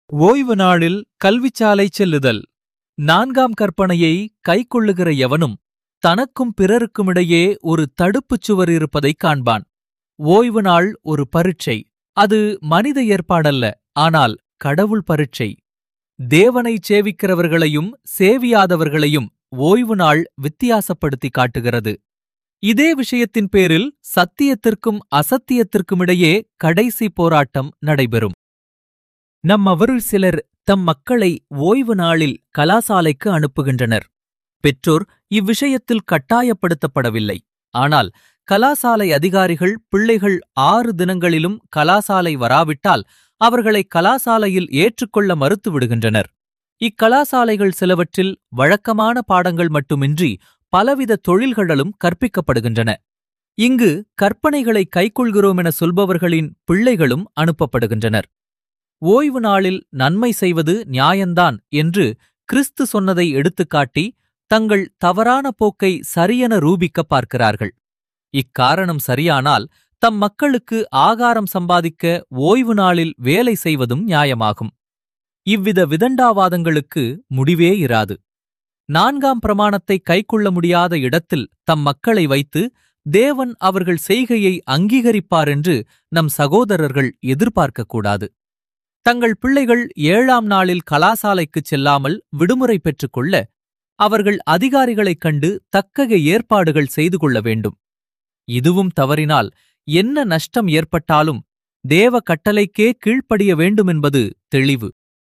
ஓய்வு நாளில் கல்விச்சாலை செல்லுதல் நான்காம் கற்பனையை கைக்கொள்ளுகிற எவனும் தனக்கும் பிறருக்குமிடையே ஒரு தடுப்புச் சுவர் இருப்பதைக் காண்பான் ஓய்வு நாள் ஒரு பரீட்சை அது மனித ஏற்பாடல்ல ஆனால் கடவுள் பரீட்சை தேவனைச் சேவிக்கிறவர்களையும் சேவியாதவர்களையும் ஓய்வு நாள் வித்தியாசப்படுத்தி காட்டுகிறது இதே விஷயத்தின் பேரில் சத்தியத்திற்கும் அசத்தியத்திற்குமிடையே கடைசி போராட்டம் நடைபெறும் நம்மவருள் சிலர் தம் மக்களை ஓய்வு நாளில் கலாசாலைக்கு அனுப்புகின்றனர் பெற்றோர் இவ்விஷயத்தில் கட்டாயப்படுத்தப்படவில்லை ஆனால் கலாசாலை அதிகாரிகள் பிள்ளைகள் ஆறு தினங்களிலும் கலாசாலை வராவிட்டால் அவர்களை கலாசாலையில் ஏற்றுக்கொள்ள மறுத்துவிடுகின்றனர் இக்கலாசாலைகள் சிலவற்றில் வழக்கமான பாடங்கள் மட்டுமின்றி பலவித தொழில்களும் கற்பிக்கப்படுகின்றன இங்கு கற்பனைகளை கைக்கொள்கிறோமென சொல்பவர்களின் பிள்ளைகளும் அனுப்பப்படுகின்றனர் ஓய்வு நாளில் நன்மை செய்வது நியாயந்தான் என்று கிறிஸ்து சொன்னதை எடுத்துக்காட்டி தங்கள் தவறான போக்கை சரியென ரூபிக்க பார்க்கிறார்கள் இக்காரணம் சரியானால் தம் மக்களுக்கு ஆகாரம் சம்பாதிக்க ஓய்வு நாளில் வேலை செய்வதும் நியாயமாகும் இவ்வித விதண்டாவாதங்களுக்கு முடிவே இராது நான்காம் பிரமாணத்தை கைக்கொள்ள முடியாத இடத்தில் தம் மக்களை வைத்து தேவன் அவர்கள் செய்கையை அங்கீகரிப்பார் என்று நம் சகோதரர்கள் எதிர்பார்க்கக்கூடாது தங்கள் பிள்ளைகள் ஏழாம் நாளில் கலாசாலைக்குச் செல்லாமல் விடுமுறை பெற்றுக்கொள்ள அவர்கள் அதிகாரிகளைக் கண்டு தக்கக ஏற்பாடுகள் செய்து கொள்ள வேண்டும் இதுவும் தவறினால் என்ன நஷ்டம் ஏற்பட்டாலும் தேவ கட்டளைக்கே கீழ்ப்படிய வேண்டுமென்பது தெளிவு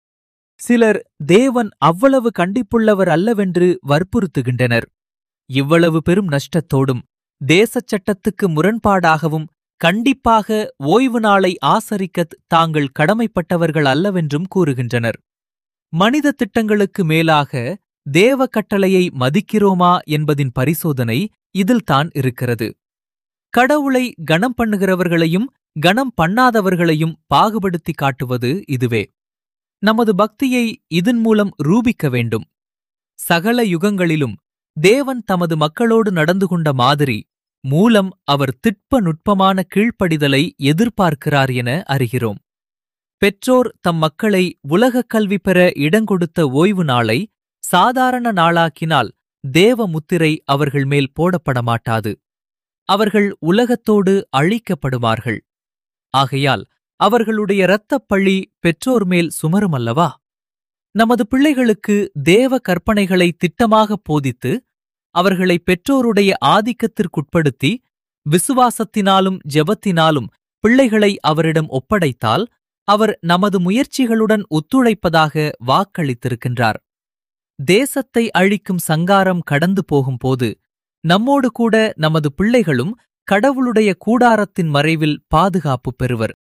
சிலர் தேவன் அவ்வளவு கண்டிப்புள்ளவர் அல்லவென்று வற்புறுத்துகின்றனர் இவ்வளவு பெரும் நஷ்டத்தோடும் தேசச் சட்டத்துக்கு முரண்பாடாகவும் கண்டிப்பாக ஓய்வு நாளை ஆசரிக்கத் தாங்கள் கடமைப்பட்டவர்கள் அல்லவென்றும் கூறுகின்றனர் மனித திட்டங்களுக்கு மேலாக தேவ கட்டளையை மதிக்கிறோமா என்பதின் பரிசோதனை இதில்தான் இருக்கிறது கடவுளை கணம் பண்ணுகிறவர்களையும் கணம் பண்ணாதவர்களையும் பாகுபடுத்தி காட்டுவது இதுவே நமது பக்தியை இதன் மூலம் ரூபிக்க வேண்டும் சகல யுகங்களிலும் தேவன் தமது மக்களோடு நடந்து கொண்ட மாதிரி மூலம் அவர் திட்ப நுட்பமான கீழ்ப்படிதலை எதிர்பார்க்கிறார் என அறிகிறோம் பெற்றோர் தம் மக்களை உலகக் கல்வி பெற இடங்கொடுத்த ஓய்வு நாளை சாதாரண நாளாக்கினால் தேவ முத்திரை அவர்கள் மேல் போடப்பட மாட்டாது அவர்கள் உலகத்தோடு அழிக்கப்படுவார்கள் ஆகையால் அவர்களுடைய இரத்தப் பழி பெற்றோர் மேல் சுமருமல்லவா நமது பிள்ளைகளுக்கு தேவ கற்பனைகளை திட்டமாக போதித்து அவர்களை பெற்றோருடைய ஆதிக்கத்திற்குட்படுத்தி விசுவாசத்தினாலும் ஜெபத்தினாலும் பிள்ளைகளை அவரிடம் ஒப்படைத்தால் அவர் நமது முயற்சிகளுடன் ஒத்துழைப்பதாக வாக்களித்திருக்கின்றார் தேசத்தை அழிக்கும் சங்காரம் கடந்து போகும்போது நம்மோடு கூட நமது பிள்ளைகளும் கடவுளுடைய கூடாரத்தின் மறைவில் பாதுகாப்பு பெறுவர்